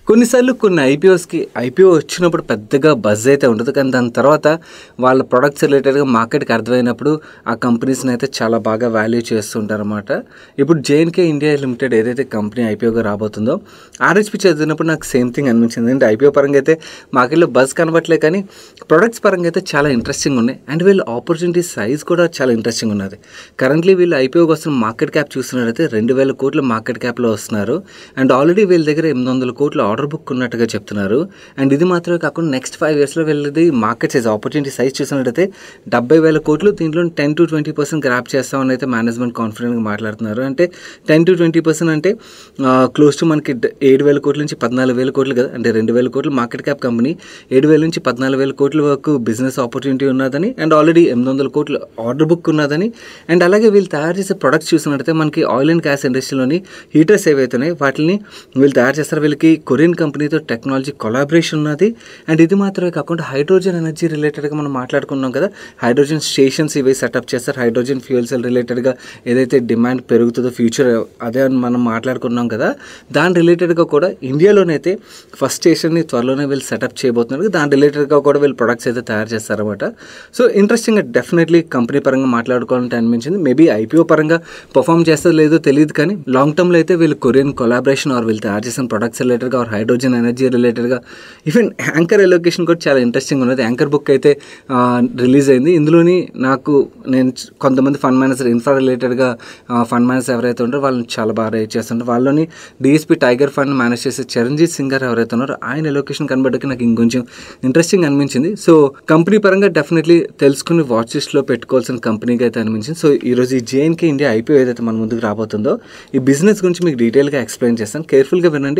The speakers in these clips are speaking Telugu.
కొన్నిసార్లు కొన్ని ఐపీఓస్కి ఐపీఓ వచ్చినప్పుడు పెద్దగా బజ్ అయితే ఉండదు కానీ దాని తర్వాత వాళ్ళ ప్రొడక్ట్స్ రిలేటెడ్గా మార్కెట్కి అర్థమైనప్పుడు ఆ కంపెనీస్ని అయితే చాలా బాగా వాల్యూ చేస్తుంటారు అనమాట ఇప్పుడు జేఎన్కే ఇండియా లిమిటెడ్ ఏదైతే కంపెనీ ఐపీఓగా రాబోతుందో ఆర్హెచ్పి చదివినప్పుడు నాకు సేమ్ థింగ్ అనిపించింది అంటే ఐపీఓ పరంగా అయితే మార్కెట్లో బజ్ కనబట్లే కానీ ప్రొడక్ట్స్ పరంగా అయితే చాలా ఇంట్రెస్టింగ్ ఉన్నాయి అండ్ వీళ్ళ ఆపర్చునిటీ సైజ్ కూడా చాలా ఇంట్రెస్టింగ్ ఉన్నది కరెంట్లీ వీళ్ళు ఐపీఓకి వస్తున్న మార్కెట్ క్యాప్ చూస్తున్నట్టయితే రెండు వేల కోట్ల మార్కెట్ క్యాప్లో వస్తున్నారు అండ్ ఆల్రెడీ వీళ్ళ దగ్గర ఎనిమిది వందల కోట్ల ఆర్డర్ బుక్ ఉన్నట్టుగా చెప్తున్నారు అండ్ ఇది మాత్రమే కాకుండా నెక్స్ట్ ఫైవ్ ఇయర్స్లో వీళ్ళది మార్కెట్ సైజ్ ఆపర్చునిటీ సైజ్ చూసినట్టయితే డెబ్బై వేల కోట్లు దీంట్లో ten to twenty percent grab చేస్తామని అయితే మేనేజ్మెంట్ కాన్ఫిడెంట్గా మాట్లాడుతున్నారు అంటే టెన్ టు ట్వంటీ పర్సెంట్ అంటే క్లోజ్ టు మనకి డ- ఏడు వేల కోట్ల నుంచి పద్నాలుగు వేల కోట్లు కదా అంటే రెండు వేల కోట్లు మార్కెట్ క్యాప్ కంపెనీ ఏడు వేల నుంచి పద్నాలుగు వేల కోట్ల వరకు బిజినెస్ ఆపర్చునిటీ ఉన్నదని అండ్ ఆల్రెడీ ఎనిమిది వందల కోట్ల ఆర్డర్ బుక్ ఉన్నదని అండ్ అలాగే వీళ్ళు తయారు చేసే ప్రొడక్ట్స్ చూసినట్టయితే మనకి ఆయిల్ అండ్ గ్యాస్ ఇండస్ట్రీలోని హీటర్స్ ఏవైతున్నాయి వాటిని వీళ్ళు తయారు చేస్తారు వీళ్ళకి కొరియన్ కంపెనీతో టెక్నాలజీ కొలాబరేషన్ ఉన్నది అండ్ ఇది మాత్రమే కాకుండా హైడ్రోజన్ ఎనర్జీ రిలేటెడ్గా మనం మాట్లాడుకున్నాం కదా హైడ్రోజన్ స్టేషన్స్ ఇవి సెటప్ చేస్తారు హైడ్రోజన్ ఫ్యూయల్ సెల్ రిలేటెడ్గా ఏదైతే డిమాండ్ పెరుగుతుందో ఫ్యూచర్ అదే అని మనం మాట్లాడుకున్నాం కదా దాని రిలేటెడ్గా కూడా ఇండియాలోనైతే ఫస్ట్ స్టేషన్ని త్వరలోనే వీళ్ళు సెటప్ చేయబోతున్నారు దాని రిలేటెడ్గా కూడా వీళ్ళు ప్రొడక్ట్స్ అయితే తయారు చేస్తారన్నమాట సో ఇంట్రెస్టింగ్గా డెఫినెట్లీ కంపెనీ పరంగా మాట్లాడుకోవాలంటే అనిపించింది మేబీ ఐపీఓ పరంగా పర్ఫామ్ చేస్తుందో లేదో తెలియదు కానీ లాంగ్ టర్మ్లో అయితే వీళ్ళు కొరియన్ కొలాబరేషన్ ఆర్ వీళ్ళు తయారు చేసిన ప్రొడక్ట్స్ రిలేటెడ్గా ఆర్ హైడ్రోజన్ ఎనర్జీ రిలేటెడ్గా ఈవెన్ యాంకర్ ఎలొకేషన్ కూడా చాలా ఇంట్రెస్టింగ్ ఉన్నది యాంకర్ బుక్ అయితే రిలీజ్ అయింది ఇందులోని నాకు నేను చ- కొంతమంది ఫండ్ మేనేజర్ ఇన్ఫ్రా రిలేటెడ్గా ఫండ్ మేనేజర్ ఎవరైతే ఉంటారో వాళ్ళని చాలా బాగా రేట్ చేస్తుంటారు వాళ్ళని డిఎస్పీ టైగర్ ఫండ్ మేనేజ్ చేసే చిరంజీత్ సింగ్ గారు ఎవరైతే ఉన్నారో ఆయన ఎలొకేషన్ కనబడ్డకి నాకు ఇంకొంచెం ఇంట్రెస్టింగ్ అనిపించింది సో కంపెనీ పరంగా డెఫినెట్లీ తెలుసుకుని వాచ్ లిస్ట్లో పెట్టుకోవాల్సిన కంపెనీగా అయితే అనిపించింది సో ఈరోజు ఈ జేఎన్కే ఇండియా ఐపీఓ ఏదైతే మన ముందుకు రాబోతుందో ఈ బిజినెస్ గురించి మీకు డీటెయిల్గా ఎక్స్ప్లెయిన్ చేస్తాను కేర్ఫుల్గా వినండి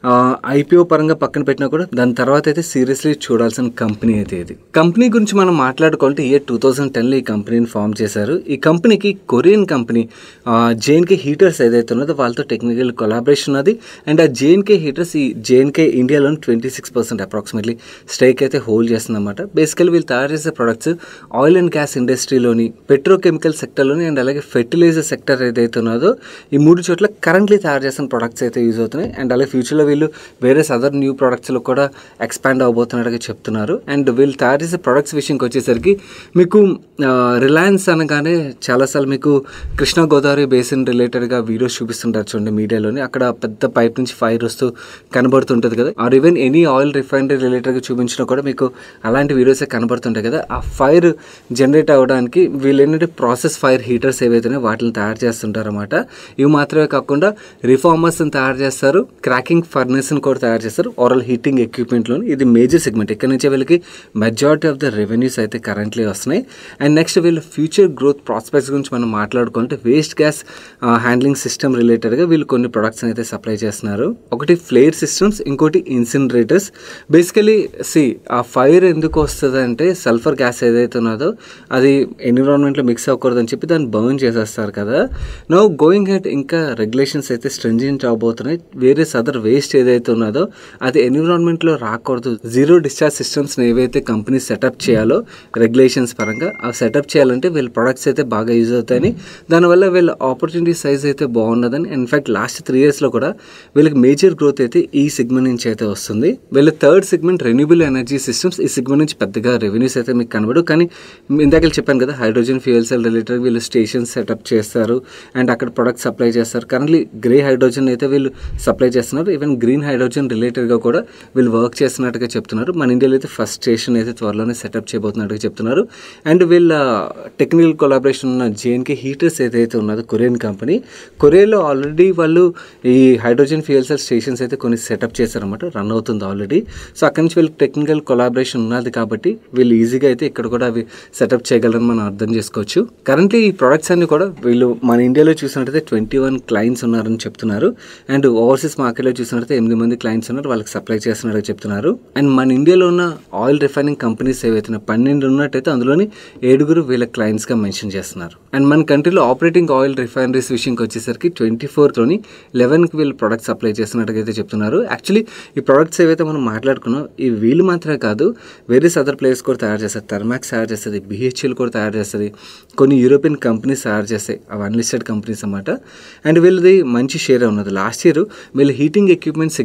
ఐపీఓ పరంగా పక్కన పెట్టినా కూడా దాని తర్వాత అయితే సీరియస్లీ చూడాల్సిన కంపెనీ అయితే ఇది కంపెనీ గురించి మనం మాట్లాడుకోవాలంటే ఇయర్ టూ థౌసండ్ టెన్లో ఈ కంపెనీని ఫామ్ చేశారు ఈ కంపెనీకి కొరియన్ కంపెనీ జేఎన్కే హీటర్స్ ఏదైతే ఉన్నదో వాళ్ళతో టెక్నికల్ కొలాబరేషన్ ఉన్నది అండ్ ఆ జేఎన్కే హీటర్స్ ఈ జేఎన్కే ఇండియాలో twenty six percent approximately stake అయితే హోల్డ్ చేస్తుందన్నమాట బేసికలీ వీళ్ళు తయారు చేసే ప్రొడక్ట్స్ ఆయిల్ అండ్ గ్యాస్ ఇండస్ట్రీలోని పెట్రోకెమికల్ సెక్టర్లోని అండ్ అలాగే ఫెర్టిలైజర్ సెక్టర్ ఏదైతే ఉన్నదో ఈ మూడు చోట్ల కరెంట్లీ తయారు చేసిన ప్రొడక్ట్స్ అయితే యూజ్ అవుతున్నాయి అండ్ అలాగే ఫ్యూచర్లో వీళ్ళు వేరే అదర్ న్యూ ప్రొడక్ట్స్లో కూడా ఎక్స్పాండ్ అవబోతున్నట్టుగా చెప్తున్నారు అండ్ వీళ్ళు తయారు చేసే ప్రొడక్ట్స్ విషయంకి వచ్చేసరికి మీకు రిలయన్స్ అనగానే చాలాసార్లు మీకు కృష్ణా గోదావరి బేసిన్ రిలేటెడ్గా వీడియోస్ చూపిస్తుంటారు చూడండి మీడియాలోని అక్కడ పెద్ద పైప్ నుంచి ఫైర్ వస్తూ కనబడుతుంటుంది కదా or even any oil refinery రిలేటెడ్గా చూపించినా కూడా మీకు అలాంటి వీడియోసే కనబడుతుంటాయి కదా ఆ ఫైర్ జనరేట్ అవ్వడానికి వీళ్ళు ఏంటంటే ప్రాసెస్ ఫైర్ హీటర్స్ ఏవైతున్నాయో వాటిని తయారు చేస్తుంటారు అనమాట ఇవి మాత్రమే కాకుండా రిఫార్మర్స్ని తయారు చేస్తారు క్రాకింగ్ ఫర్నెస్ని కూడా తయారు చేస్తారు ఓరల్ హీటింగ్ ఎక్విప్మెంట్లోని ఇది మేజర్ సెగ్మెంట్ ఇక్కడ నుంచి వీళ్ళకి మెజారిటీ ఆఫ్ ద రెవెన్యూస్ అయితే కరెంట్లీ వస్తున్నాయి అండ్ నెక్స్ట్ వీళ్ళు ఫ్యూచర్ గ్రోత్ ప్రాస్పెక్ట్స్ గురించి మనం మాట్లాడుకుంటే వేస్ట్ గ్యాస్ హ్యాండ్లింగ్ సిస్టమ్ రిలేటెడ్గా వీళ్ళు కొన్ని ప్రొడక్ట్స్ అయితే సప్లై చేస్తున్నారు ఒకటి ఫ్లేర్ సిస్టమ్స్ ఇంకోటి ఇన్సినరేటర్స్ బేసికలీ సి ఆ ఫైర్ ఎందుకు వస్తుంది అంటే సల్ఫర్ గ్యాస్ ఏదైతే ఉన్నదో అది ఎన్విరాన్మెంట్లో మిక్స్ అవ్వకూడదని చెప్పి దాన్ని బర్న్ చేసేస్తారు కదా నో గోయింగ్ హెడ్ ఇంకా రెగ్యులేషన్స్ అయితే స్ట్రెంజెంట్ అవబోతున్నాయి వేరే అదర్ వేస్ట్ ఏదైతే ఉన్నదో అది ఎన్విరాన్మెంట్లో రాకూడదు జీరో డిశ్చార్జ్ సిస్టమ్స్ని ఏవైతే కంపెనీ సెటప్ చేయాలో రెగ్యులేషన్స్ పరంగా ఆ సెటప్ చేయాలంటే వీళ్ళ ప్రొడక్ట్స్ అయితే బాగా యూజ్ అవుతాయని దానివల్ల వీళ్ళ ఆపర్చునిటీ సైజ్ అయితే బాగున్నదని ఇన్ఫాక్ట్ లాస్ట్ త్రీ ఇయర్స్లో కూడా వీళ్ళకి మేజర్ గ్రోత్ అయితే ఈ సెగ్మెంట్ నుంచి అయితే వస్తుంది వీళ్ళ third segment renewable energy systems ఈ సెగ్మెంట్ నుంచి పెద్దగా రెవెన్యూస్ అయితే మీకు కనబడు కానీ ఇందాక చెప్పాను కదా హైడ్రోజన్ ఫ్యూయల్ సెల్ రిలేటెడ్ వీళ్ళు స్టేషన్స్ సెటప్ చేస్తారు అండ్ అక్కడ ప్రొడక్ట్ సప్లై చేస్తారు కరెంట్లీ గ్రే హైడ్రోజన్ అయితే వీళ్ళు సప్లై చేస్తున్నారు ఈవెన్ గ్రీన్ హైడ్రోజన్ రిలేటెడ్గా కూడా వీళ్ళు వర్క్ చేస్తున్నట్టుగా చెప్తున్నారు మన ఇండియాలో అయితే ఫస్ట్ స్టేషన్ అయితే త్వరలోనే సెటప్ చేయబోతున్నట్టుగా చెప్తున్నారు అండ్ వీళ్ళ టెక్నికల్ కొలాబరేషన్ ఉన్న జేఎన్కే హీటర్స్ ఏదైతే ఉన్నదో కొరియన్ కంపెనీ కొరియాలో ఆల్రెడీ వాళ్ళు ఈ హైడ్రోజన్ ఫ్యూయల్ సెల్ స్టేషన్స్ అయితే కొన్ని సెటప్ చేశారన్నమాట రన్ అవుతుంది ఆల్రెడీ సో అక్కడి నుంచి వీళ్ళకి టెక్నికల్ కొలాబరేషన్ ఉన్నది కాబట్టి వీళ్ళు ఈజీగా అయితే ఇక్కడ కూడా అవి సెటప్ చేయగలరని మనం అర్థం చేసుకోవచ్చు కరెంట్లీ ఈ ప్రొడక్ట్స్ అన్ని కూడా వీళ్ళు మన ఇండియాలో చూసినట్టయితే ట్వంటీ వన్ క్లయింట్స్ ఉన్నారని చెప్తున్నారు అండ్ ఓవర్సీస్ మార్కెట్లో చూసినట్టయితే ఎనిమిది మంది క్లయింట్స్ ఉన్నారు వాళ్ళకి సప్లై చేస్తున్నట్టు చెప్తున్నారు అండ్ మన ఇండియాలో ఉన్న ఆయిల్ రిఫైనింగ్ కంపెనీస్ ఏవైతే పన్నెండు ఉన్నట్టయితే అందులోని ఏడుగురు వీళ్ళ క్లయింట్స్గా మెన్షన్ చేస్తున్నారు అండ్ మన కంట్రీలో ఆపరేటింగ్ ఆయిల్ రిఫైనరీస్ విషయంకి వచ్చేసరికి ట్వంటీ ఫోర్త్లోని లెవెన్కి వీళ్ళు ప్రొడక్ట్ సప్లై చేస్తున్నట్టుగా అయితే చెప్తున్నారు యాక్చువల్లీ ఈ ప్రొడక్ట్స్ ఏవైతే మనం మాట్లాడుకున్నాం ఈ వీళ్ళు మాత్రమే కాదు వేరే అదర్ ప్లేయర్స్ కూడా తయారు చేస్తారు థర్మాక్స్ తయారు చేస్తుంది బిహెచ్ఎల్ కూడా తయారు చేస్తుంది కొన్ని యూరోపియన్ కంపెనీస్ తయారు చేస్తాయి అవి అన్లిస్టెడ్ కంపెనీస్ అన్నమాట అండ్ వీళ్ళది మంచి షేర్ ఉన్నది లాస్ట్ ఇయర్ వీళ్ళు హీటింగ్ ఎక్విప్మెంట్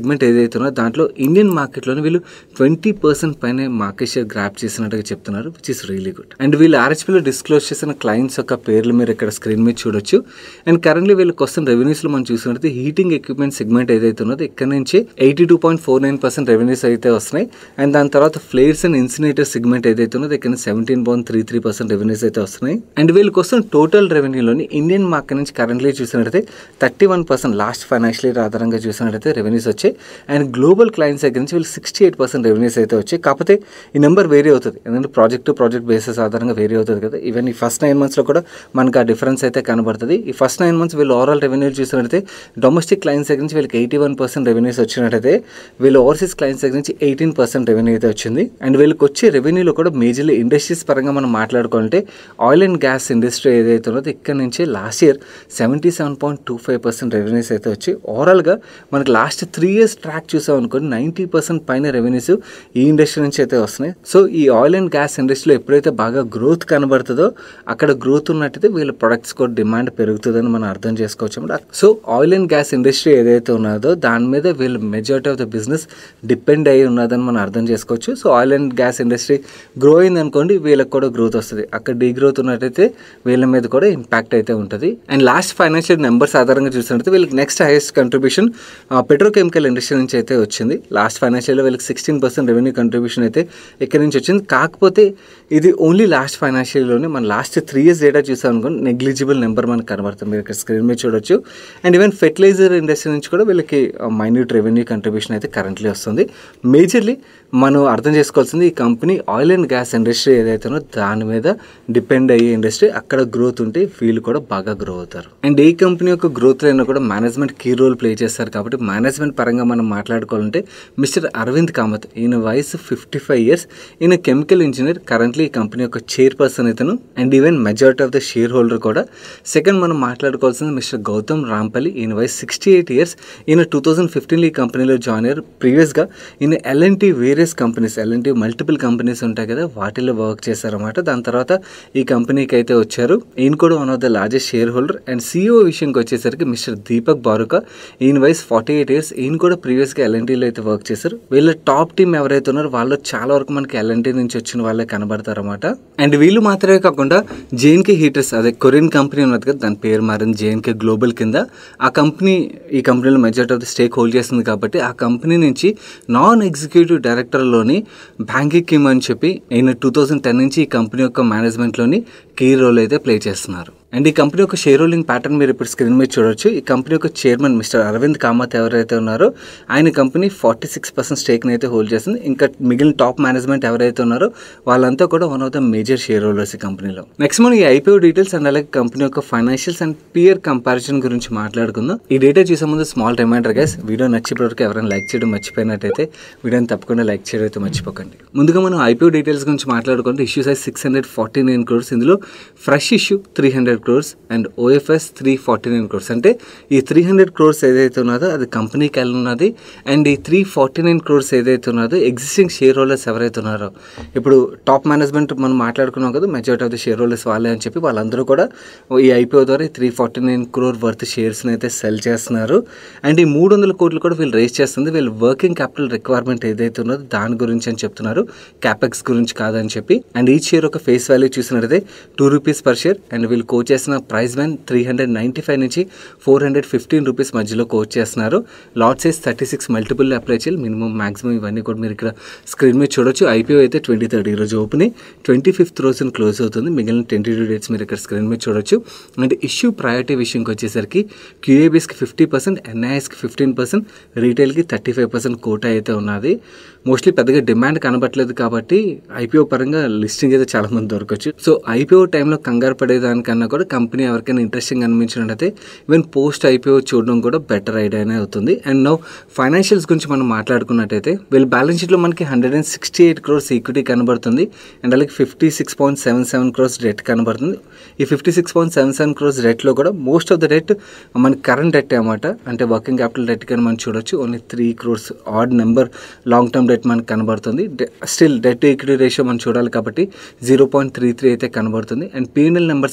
సెగ్మెంట్ ఏదైతే ఉందో దాంట్లో ఇండియన్ మార్కెట్లోనే వీళ్ళు ట్వంటీ పర్సెంట్ పైన మార్కెట్ షేర్ గ్రాప్ చేసినట్టుగా చెప్తున్నారు which is really good and వీళ్ళు ఆర్హెచ్పీలో డిస్క్లోజ్ చేసిన క్లయింట్స్ యొక్క పేర్లు మీరు ఇక్కడ స్క్రీన్ మీద చూడొచ్చు అండ్ కరెంట్లీ వీళ్ళకి వస్తున్న రెవెన్యూస్లో మనం చూసినట్టు హీటింగ్ ఎక్విప్మెంట్ సెగ్మెంట్ ఏదైతే ఉన్నదో ఇక్కడ నుంచి eighty two point four nine percent revenues అయితే వస్తున్నాయి అండ్ దాని తర్వాత ఫ్లేర్స్ అండ్ ఇన్సినేటర్ సెగ్మెంట్ ఏదైతే ఉన్నదో ఇక్కడ seventeen point three three percent revenues అయితే వస్తున్నాయి అండ్ వీళ్ళకి వస్తున్న టోటల్ రెవెన్యూలోని ఇండియన్ మార్కెట్ నుంచి కరెంట్లీ చూసినట్టయితే thirty one percent last financial year ఆధారంగా చూసినట్టయితే రెవెన్యూస్ వచ్చాయి అండ్ గ్లోబల్ క్లయింట్స్ దగ్గర నుంచి వీళ్ళు సిక్స్టీ ఎయిట్ పర్సెంట్ రెవెన్యూస్ అయితే వచ్చాయి కాకపోతే ఈ నెంబర్ వేరీ అవుతుంది ఎందుకంటే ప్రాజెక్ట్ టు ప్రాజెక్ట్ బేసిస్ ఆధారంగా వేరీ అవుతుంది కదా ఈవెన్ ఈ ఫస్ట్ నైన్ మంత్స్లో కూడా మనకు ఆ డిఫరెన్స్ అయితే కనబడుతుంది ఈ ఫస్ట్ నైన్ మంత్స్ వీళ్ళు ఓవరాల్ రెవెన్యూ చూసినట్టయితే డొమెస్టిక్ క్లయింట్స్ దగ్గర నుంచి వీళ్ళకి ఎయిటీ వన్ పర్సెంట్ రెవెన్యూస్ వచ్చినట్టయితే వీళ్ళు ఓవర్సీస్ క్లయింట్స్ దగ్గర నుంచి ఎయిటీన్ పర్సెంట్ రెవెన్యూ అయితే వచ్చింది అండ్ వీళ్ళకి వచ్చే రెవెన్యూలో కూడా మేజర్లీ ఇండస్ట్రీస్ పరంగా మనం మాట్లాడుకోవాలంటే ఆయిల్ అండ్ గ్యాస్ ఇండస్ట్రీ ఏదైతే ఉన్నదో ఇక్కడ నుంచి last year seventy seven point two five percent revenues అయితే వచ్చి ఓవరాల్గా మనకి లాస్ట్ త్రీ ఇయర్స్ ట్రాక్ చూసాం అనుకోండి నైంటీ పర్సెంట్ పైన రెవెన్యూస్ ఈ ఇండస్ట్రీ నుంచి అయితే వస్తున్నాయి సో ఈ ఆయిల్ అండ్ గ్యాస్ ఇండస్ట్రీలో ఎప్పుడైతే బాగా గ్రోత్ కనబడుతుందో అక్కడ గ్రోత్ ఉన్నట్టయితే వీళ్ళ ప్రొడక్ట్స్ కూడా డిమాండ్ పెరుగుతుందని మనం అర్థం చేసుకోవచ్చు అన్నమాట so oil and gas industry ఏదైతే ఉన్నదో దాని మీద వీళ్ళు majority of the business depend అయి ఉన్నదని మనం అర్థం చేసుకోవచ్చు so oil and gas industry grow అయింది అనుకోండి వీళ్ళకి కూడా గ్రోత్ వస్తుంది అక్కడ డీ గ్రోత్ ఉన్నట్టయితే వీళ్ళ మీద కూడా ఇంపాక్ట్ అయితే ఉంటుంది అండ్ లాస్ట్ ఫైనాన్షియల్ నెంబర్స్ ఆధారంగా చూసినట్టయితే వీళ్ళకి next highest contribution petrochemical industry నుంచి అయితే వచ్చింది లాస్ట్ ఫైనాన్షియల్లో వీళ్ళకి సిక్స్టీన్ పర్సెంట్ రెవెన్యూ కంట్రిబ్యూషన్ అయితే ఇక్కడ నుంచి వచ్చింది కాకపోతే ఇది ఓన్లీ లాస్ట్ ఫైనాన్షియల్లోనే మన లాస్ట్ త్రీ ఇయర్స్ డేటా చూసాం అనుకోండి నెగ్లిజిబుల్ నెంబర్ మనకు కనబడుతుంది మీరు ఇక్కడ స్క్రీన్ మీద చూడొచ్చు అండ్ ఈవెన్ ఫెర్టిలైజర్ ఇండస్ట్రీ నుంచి కూడా వీళ్ళకి మైన్యూట్ రెవెన్యూ కంట్రిబ్యూషన్ అయితే కరెంట్లీ వస్తుంది మేజర్లీ మనం అర్థం చేసుకోవాల్సింది ఈ company oil and gas industry ఏదైతే ఉందో దాని మీద డిపెండ్ అయ్యే ఇండస్ట్రీ అక్కడ గ్రోత్ ఉంటే వీళ్ళు కూడా బాగా గ్రో అవుతారు అండ్ ఈ కంపెనీ యొక్క గ్రోత్ అయినా కూడా మేనేజ్మెంట్ కీ రోల్ ప్లే చేస్తారు కాబట్టి మేనేజ్మెంట్ పరంగా మనం మాట్లాడుకోవాలంటే మిస్టర్ అరవింద్ కామత్ ఈయన వయసు ఫిఫ్టీ ఫైవ్ ఇయర్స్ ఈయన కెమికల్ ఇంజనీర్ కరెంట్లీ ఈ కంపెనీ యొక్క చైర్ పర్సన్ ఇతను and even majority of the shareholder కూడా సెకండ్ మనం మాట్లాడుకోవాల్సింది మిస్టర్ గౌతమ్ రాంపల్లి ఈయన వయసు సిక్స్టీ ఎయిట్ ఇయర్స్ ఈయన టూ థౌసండ్ ఫిఫ్టీన్లో ఈ కంపెనీలో జాయిన్ అయ్యారు ప్రీవియస్గా ఈయన LNT various companies LNT multiple companies ఉంటాయి కదా వాటిలో వర్క్ చేశారన్నమాట దాని తర్వాత ఈ కంపెనీకి అయితే వచ్చారు ఈయన కూడా one of the largest shareholder and CEO విషయంకి వచ్చేసరికి మిస్టర్ దీపక్ బారుక ఈయన వయసు ఫార్టీ ఎయిట్ ఇయర్స్ ఈయన కూడా ప్రీవియస్గా ఎల్ఎన్టీలో అయితే వర్క్ చేశారు వీళ్ళ టాప్ టీమ్ ఎవరైతే ఉన్నారో వాళ్ళు చాలా వరకు మనకి ఎల్ఎన్టీ నుంచి వచ్చిన వాళ్ళే కనబడతారన్నమాట అండ్ వీళ్ళు మాత్రమే కాకుండా జేఎన్కే హీటర్స్ అదే కొరియన్ కంపెనీ ఉన్నది కదా దాని పేరు మారింది జేఎన్కే గ్లోబల్ కింద ఆ కంపెనీ ఈ కంపెనీలో majority of the stake hold చేస్తుంది కాబట్టి ఆ కంపెనీ నుంచి నాన్ ఎగ్జిక్యూటివ్ డైరెక్టర్లోని బ్యాంకి కిమ్ అని చెప్పి ఈయన టూ థౌజండ్ టెన్ నుంచి ఈ కంపెనీ యొక్క మేనేజ్మెంట్లోని కీ రోల్ అయితే ప్లే చేస్తున్నారు అండ్ ఈ కంపెనీ యొక్క షేర్ హోల్డింగ్ ప్యాటర్న్ మీరు ఇప్పుడు స్క్రీన్ మీద చూడొచ్చు ఈ కంపెనీ యొక్క చైర్మన్ మిస్టర్ అరవింద్ కామత్ ఎవరైతే ఉన్నారో ఆయన కంపెనీ ఫార్టీ సిక్స్ పర్సెంట్ స్టేక్ని అయితే హోల్డ్ చేస్తుంది ఇంకా మిగిలిన టాప్ మేనేజ్మెంట్ ఎవరైతే ఉన్నారో వాళ్ళంతా కూడా one of the major shareholders ఈ కంపెనీలో నెక్స్ట్ మనం ఈ ఐపీఓ డీటెయిల్స్ అండ్ అలాగే కంపెనీ యొక్క ఫైనాన్షియల్స్ అండ్ పియర్ కంపారిజన్ గురించి మాట్లాడుకుందాం ఈ డేటా చూసే ముందు స్మాల్ రిమైండర్ గైస్ వీడియో నచ్చినప్పటివరకు ఎవరైనా లైక్ చేయడం మర్చిపోయినట్టయితే వీడియోని తప్పకుండా లైక్ చేయడం అయితే మర్చిపోకండి ముందుగా మనం ఐపీఓ డీటెయిల్స్ గురించి మాట్లాడుకుంటే issue size six hundred forty nine crores ఇందులో fresh issue three hundred crores and OFS three forty nine crores అంటే ఈ త్రీ హండ్రెడ్ క్రోర్స్ ఏదైతే ఉన్నదో అది కంపెనీకి వెళ్ళి ఉన్నది అండ్ ఈ త్రీ ఫార్టీ నైన్ క్రోర్స్ ఏదైతే ఉన్నదో ఎగ్జిస్టింగ్ షేర్ హోల్డర్స్ ఎవరైతే ఉన్నారో ఇప్పుడు టాప్ మేనేజ్మెంట్ మనం మాట్లాడుకున్నాం కదా majority of the shareholders వాళ్ళే అని చెప్పి వాళ్ళందరూ కూడా ఈ ఐపీఓ ద్వారా three forty nine crore worth షేర్స్ని అయితే సెల్ చేస్తున్నారు అండ్ ఈ మూడు వందల కోట్లు కూడా వీళ్ళు రేస్ చేస్తుంది వీళ్ళు వర్కింగ్ క్యాపిటల్ రిక్వైర్మెంట్ ఏదైతే ఉన్నదో దాని గురించి అని చెప్తున్నారు క్యాపెక్స్ గురించి కాదని చెప్పి అండ్ ఈ షేర్ ఒక ఫేస్ వాల్యూ చూసినట్టయితే two rupees per share and వీళ్ళు కోచ్ చేసిన price band three hundred ninety five నుంచి ఫోర్ హండ్రెడ్ ఫిఫ్టీన్ రూపీస్ మధ్యలో కోచ్ చేస్తున్నారు lot size thirty six multiple apply చేయాలి మినిమం మాక్సిమం ఇవన్నీ కూడా మీరు ఇక్కడ స్క్రీన్ మీద చూడొచ్చు ఐపీఓ అయితే ట్వంటీ థర్డ్ ఈరోజు ఓపెన్ ట్వంటీ ఫిఫ్త్ రోజున క్లోజ్ అవుతుంది మిగిలిన ట్వంటీ టూ డేట్స్ మీరు ఇక్కడ స్క్రీన్ మీద చూడొచ్చు అండ్ ఇష్యూ ప్రయారిటీ విషయంకి వచ్చేసరికి క్యూఏబీస్కి ఫిఫ్టీ పర్సెంట్ ఎన్ఐఎస్కి ఫిఫ్టీన్ పర్సెంట్ రీటైల్కి థర్టీ ఫైవ్ పర్సెంట్ కోటా అయితే ఉన్నది మోస్ట్లీ పెద్దగా డిమాండ్ కనబట్టలేదు కాబట్టి ఐపీఓ పరంగా లిస్టింగ్ అయితే చాలా మంది దొరకచ్చు సో ఐపీఓ టైంలో కంగారు పడేదానికన్నా కూడా కంపెనీ ఎవరికైనా ఇంట్రెస్టింగ్ అనిపించినట్టయితే ఈవెన్ పోస్ట్ ఐపీఓ చూడడం కూడా బెటర్ ఐడియానే అవుతుంది అండ్ నో ఫైనాన్షియల్స్ గురించి మనం మాట్లాడుకున్నట్టయితే వీళ్ళ బ్యాలెన్స్ షీట్లో మనకి hundred and sixty eight crores equity కనబడుతుంది అండ్ అలాగే fifty six point seven seven crores debt కనబడుతుంది ఈ fifty six point seven seven crores డెట్లో కూడా మోస్ట్ ఆఫ్ ద డెట్ మనకి కరెంట్ డెట్ అనమాట అంటే వర్కింగ్ క్యాపిటల్ డెట్ కానీ మనం చూడొచ్చు only three crores odd number long term debt మనకి కనబడుతుంది స్టిల్ డెట్ ఈక్విటీ రేషియో మనం చూడాలి కాబట్టి జీరో పాయింట్ త్రీ త్రీ అయితే కనబడుతుంది అండ్ పీఎన్ఎల్ నెంబర్స్ విషయంకి వచ్చేసరికి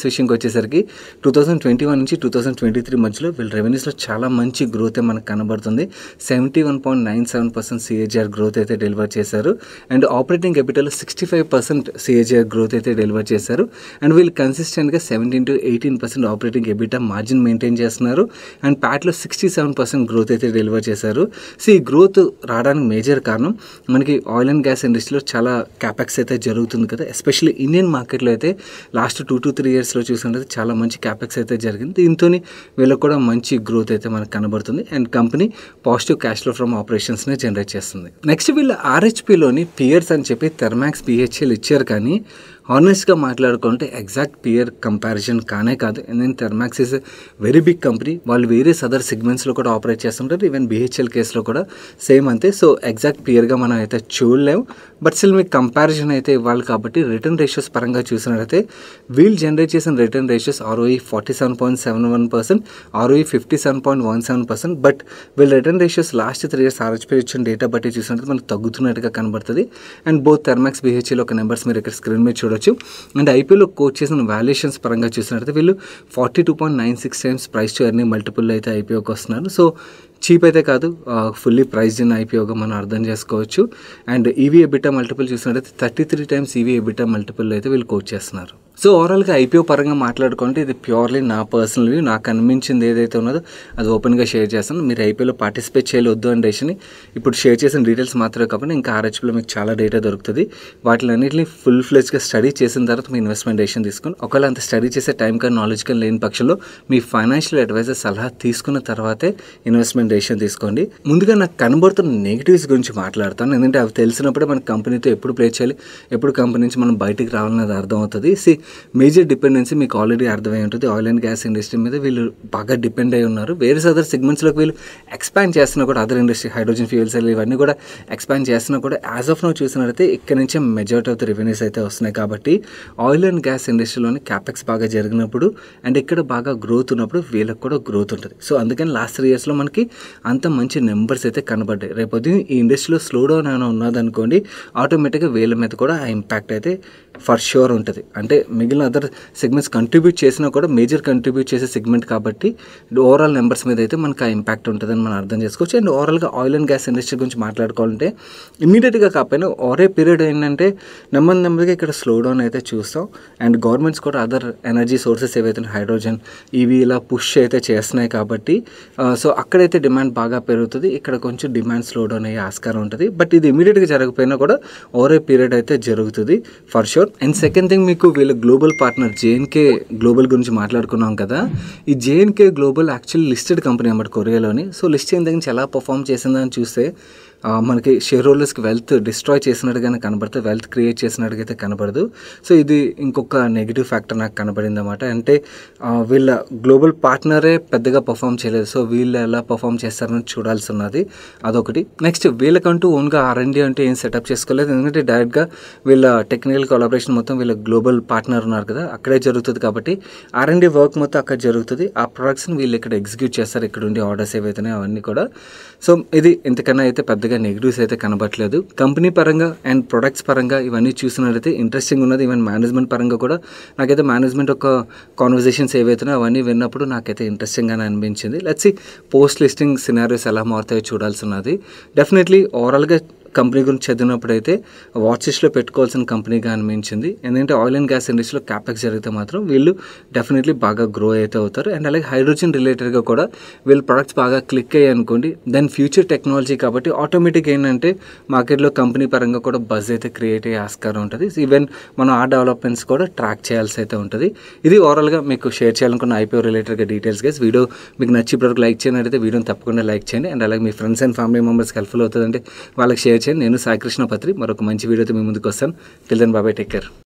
వచ్చేసరికి టూ థౌసండ్ ట్వంటీ వన్ నుంచి టూ థౌసండ్ ట్వంటీ త్రీ మధ్యలో వీళ్ళ రెవెన్యూస్లో చాలా మంచి గ్రోత్ మనకు కనబడుతుంది seventy one point nine seven percent CAGR growth అయితే డెలివర్ చేశారు and operating capital sixty five percent CAGR growth అయితే డెలివర్ చేశారు అండ్ వీళ్ళు కన్సిస్టెంట్గా seventeen to eighteen percent operating EBITDA margin maintain చేస్తున్నారు అండ్ ప్యాట్లో సిక్స్టీ సెవెన్ పర్సెంట్ గ్రోత్ అయితే డెలివర్ చేశారు సో ఈ గ్రోత్ రావడానికి మేజర్ కారణం మనకి ఆయిల్ అండ్ గ్యాస్ ఇండస్ట్రీలో చాలా క్యాపెక్స్ అయితే జరుగుతుంది కదా ఎస్పెషల్లీ ఇండియన్ మార్కెట్లో అయితే లాస్ట్ టూ టు త్రీ ఇయర్స్లో చూసినట్లయితే చాలా మంచి క్యాపెక్స్ అయితే జరిగింది దీంతో వీళ్ళకి కూడా మంచి గ్రోత్ అయితే మనకు కనబడుతుంది and company positive cash flow from ఆపరేషన్స్ని జనరేట్ చేస్తుంది నెక్స్ట్ వీళ్ళ ఆర్హెచ్పిలోని పియర్స్ అని చెప్పి థెర్మాక్స్ పిహెచ్ఎల్ ఇచ్చారు కానీ హానెస్ట్గా మాట్లాడుకుంటే ఎగ్జాక్ట్ పియర్ కంపారిజన్ కానే కాదు ఎందుకంటే Thermax is very big company వాళ్ళు వేరే అదర్ సెగ్మెంట్స్లో కూడా ఆపరేట్ చేస్తుంటారు ఈవెన్ బిహెచ్ఎల్ కేసులో కూడా సేమ్ అంతే సో ఎగ్జాక్ట్ పియర్గా మనం అయితే చూడలేము బట్ స్టిల్ మీకు కంపారిజన్ అయితే ఇవ్వాలి కాబట్టి రిటర్న్ రేషియోస్ పరంగా చూసినట్లయితే వీళ్ళు జనరేట్ చేసిన return ratios ROE forty seven point seven one percent ROE fifty seven point one seven percent but వీళ్ళ return ratios last three years RHP ఇచ్చిన డేటా బట్టి చూసినట్టు మనకు తగ్గుతున్నట్టుగా కనబడుతుంది అండ్ బోత్ థెర్మాక్స్ బిహెచ్ఎల్ ఒక నెంబర్స్ మీరు ఇక్కడ స్క్రీన్ మీద చూడొచ్చు అండ్ ఐపీఎల్లో కోచ్ చేసిన వాల్యుయేషన్స్ పరంగా చూసినట్లయితే వీళ్ళు forty two point nine six times price to earning multiple అయితే ఐపీఓకి వస్తున్నారు సో చీప్ అయితే కాదు ఫుల్లీ ప్రైస్ ఇన్ ఐపీఓగా మనం అర్థం చేసుకోవచ్చు అండ్ ఈవీ ఎబిటా మల్టిపుల్ చూసినట్టయితే thirty three times EV EBITDA multiple అయితే వీళ్ళు కోచ్ చేస్తున్నారు సో ఓవరాల్గా ఐపీఓ పరంగా మాట్లాడుకుంటే ఇది ప్యూర్లీ నా పర్సనల్ వ్యూ నాకు అనిపించింది ఏదైతే ఉన్నదో అది ఓపెన్గా షేర్ చేస్తాను మీరు ఐపీఓలో పార్టిసిపేట్ చేయవద్దు అని డేషన్ ఇప్పుడు షేర్ చేసిన డీటెయిల్స్ మాత్రమే కాకుండా ఇంకా ఆర్హెచ్పీలో మీకు చాలా డేటా దొరుకుతుంది వాటిలన్నింటినీ ఫుల్ ఫ్లెజ్గా స్టడీ చేసిన తర్వాత మీ ఇన్వెస్ట్మెంట్ డేషన్ తీసుకొని ఒకవేళ అంత స్టడీ చేసే టైం కానీ నాలెడ్జ్ కానీ లేని పక్షంలో మీ ఫైనాన్షియల్ అడ్వైజర్ సలహా తీసుకున్న తర్వాతే ఇన్వెస్ట్మెంట్ డేషన్ తీసుకోండి ముందుగా నాకు కనబడుతున్న నెగిటివ్స్ గురించి మాట్లాడతాను ఎందుకంటే అవి తెలిసినప్పుడే మన కంపెనీతో ఎప్పుడు ప్లే చేయాలి ఎప్పుడు కంపెనీ నుంచి మనం బయటికి రావాలనేది అర్థమవుతుంది సి మేజర్ డిపెండెన్సీ మీకు ఆల్రెడీ అర్థమై ఉంటుంది ఆయిల్ అండ్ గ్యాస్ ఇండస్ట్రీ మీద వీళ్ళు బాగా డిపెండ్ అయి ఉన్నారు వేరే అదర్ సెగ్మెంట్స్లోకి వీళ్ళు ఎక్స్పాండ్ చేస్తున్నా కూడా other industry hydrogen fuel cell ఇవన్నీ కూడా ఎక్స్పాండ్ చేస్తున్నా కూడా యాజ్ ఆఫ్ నో చూసినట్లయితే ఇక్కడ నుంచే మెజారిటీ ఆఫ్ ద రెవెన్యూస్ అయితే వస్తున్నాయి కాబట్టి ఆయిల్ అండ్ గ్యాస్ ఇండస్ట్రీలోని క్యాపెక్స్ బాగా జరిగినప్పుడు అండ్ ఇక్కడ బాగా గ్రోత్ ఉన్నప్పుడు వీళ్ళకి కూడా గ్రోత్ ఉంటుంది సో అందుకని లాస్ట్ త్రీ ఇయర్స్లో మనకి అంత మంచి నెంబర్స్ అయితే కనబడ్డాయి రేపొద్దు ఈ ఇండస్ట్రీలో స్లో డౌన్ ఏమైనా ఉన్నదనుకోండి ఆటోమేటిక్గా వీళ్ళ మీద కూడా ఆ ఇంపాక్ట్ అయితే ఫర్ ష్యూర్ ఉంటుంది అంటే మిగిలిన అదర్ సెగ్మెంట్స్ కంట్రిబ్యూట్ చేసినా కూడా మేజర్ కంట్రిబ్యూట్ చేసే సెగ్మెంట్ కాబట్టి ఓవరాల్ నెంబర్స్ మీద అయితే మనకు ఆ ఇంపాక్ట్ ఉంటుందని మనం అర్థం చేసుకోవచ్చు అండ్ ఓవరాల్గా ఆయిల్ అండ్ గ్యాస్ ఇండస్ట్రీ గురించి మాట్లాడుకోవాలంటే ఇమీడియట్గా కాకపోయినా ఒరే పీరియడ్ ఏంటంటే నెమ్మది నెమ్మదిగా ఇక్కడ స్లో డౌన్ అయితే చూస్తాం అండ్ గవర్నమెంట్స్ కూడా అదర్ ఎనర్జీ సోర్సెస్ ఏవైతే హైడ్రోజన్ ఇవి ఇలా పుష్ అయితే చేస్తున్నాయి కాబట్టి సో అక్కడైతే డిమాండ్ బాగా పెరుగుతుంది ఇక్కడ కొంచెం డిమాండ్ స్లో డౌన్ అయ్యే ఆస్కారం ఉంటుంది బట్ ఇది ఇమీడియట్గా జరగకపోయినా కూడా ఓవర్ ఏ పీరియడ్ అయితే జరుగుతుంది for sure and second thing మీకు వీళ్ళ గ్లోబల్ పార్ట్నర్ జేఎన్కే గ్లోబల్ గురించి మాట్లాడుకున్నాం కదా ఈ JNK global actually listed company అన్నమాట కొరియాలోని సో లిస్ట్ అయిన దగ్గర నుంచి ఎలా పర్ఫామ్ చేసిందని చూస్తే ఆ, మనకి షేర్ హోల్డర్స్కి వెల్త్ డిస్ట్రాయ్ చేసినట్టుగానే కనబడుతుంది వెల్త్ క్రియేట్ చేసినట్టుగా అయితే కనబడదు సో ఇది ఇంకొక నెగిటివ్ ఫ్యాక్టర్ నాకు కనబడింది అనమాట అంటే ఆ, వీళ్ళ గ్లోబల్ పార్ట్నరే పెద్దగా పర్ఫామ్ చేయలేదు సో వీళ్ళు ఎలా పర్ఫామ్ చేస్తారని చూడాల్సి ఉన్నది అదొకటి నెక్స్ట్ వీళ్ళకంటూ ఓన్గా ఆర్ఎండి అంటే ఏం సెటప్ చేసుకోలేదు ఎందుకంటే డైరెక్ట్గా వీళ్ళ టెక్నికల్ కొలాబరేషన్ మొత్తం వీళ్ళ గ్లోబల్ పార్ట్నర్ ఉన్నారు కదా అక్కడే జరుగుతుంది కాబట్టి ఆర్ఎండి వర్క్ మొత్తం అక్కడ జరుగుతుంది ఆ ప్రొడక్ట్స్ని వీళ్ళు ఇక్కడ ఎగ్జిక్యూట్ చేస్తారు ఇక్కడ ఉండే ఆర్డర్స్ ఏవైతున్నాయో అవన్నీ కూడా సో ఇది ఇంతకన్నా అయితే పెద్దగా నెగిటివ్స్ అయితే కనబట్లేదు కంపెనీ పరంగా అండ్ ప్రొడక్ట్స్ పరంగా ఇవన్నీ చూసినట్లయితే ఇంట్రెస్టింగ్ ఉన్నది ఈవెన్ మేనేజ్మెంట్ పరంగా కూడా నాకైతే మేనేజ్మెంట్ ఒక కాన్వర్జేషన్స్ ఏవైతున్నాయో అవన్నీ విన్నప్పుడు నాకైతే ఇంట్రెస్టింగ్గానే అనిపించింది లెట్స్ పోస్ట్ లిస్టింగ్ సినారియోస్ ఎలా మారుతాయో చూడాల్సి ఉన్నది డెఫినెట్లీ ఓవరాల్గా కంపెనీ గురించి చదివినప్పుడైతే వాచ్ లిస్ట్లో పెట్టుకోవాల్సిన కంపెనీగా అనిపించింది ఎందుకంటే ఆయిల్ అండ్ గ్యాస్ ఇండస్ట్రీలో క్యాపెక్స్ జరిగితే మాత్రం వీళ్ళు డెఫినెట్లీ బాగా గ్రో అయితే అవుతారు అండ్ అలాగే హైడ్రోజన్ రిలేటెడ్గా కూడా వీళ్ళ ప్రొడక్ట్స్ బాగా క్లిక్ అయ్యాయి అనుకోండి దెన్ ఫ్యూచర్ టెక్నాలజీ కాబట్టి ఆటోమేటిక్ ఏంటంటే మార్కెట్లో కంపెనీ పరంగా కూడా బజ్ అయితే క్రియేట్ అయ్యే ఆస్కారం ఉంటుంది ఈవెన్ మనం ఆ డెవలప్మెంట్స్ కూడా ట్రాక్ చేయాల్సి అయితే ఉంటుంది ఇది ఓవరాల్గా మీకు షేర్ చేయాలనుకున్న ఐపీఓ రిలేటెడ్గా డీటెయిల్స్ గైస్ వీడియో మీకు నచ్చి ఇప్పటివరకు లైక్ చేయండి అయితే వీడియోని తప్పకుండా లైక్ చేయండి అండ్ అలాగే మీ ఫ్రెండ్స్ అండ్ ఫ్యామిలీ మెంబర్స్కి హెల్ప్ఫుల్ అవుతుందంటే వాళ్ళకి షేర్ చేయండి నేను సాయి కృష్ణ పత్రి మరొక మంచి వీడియోతో మీ ముందుకు వస్తాను till then bye bye take care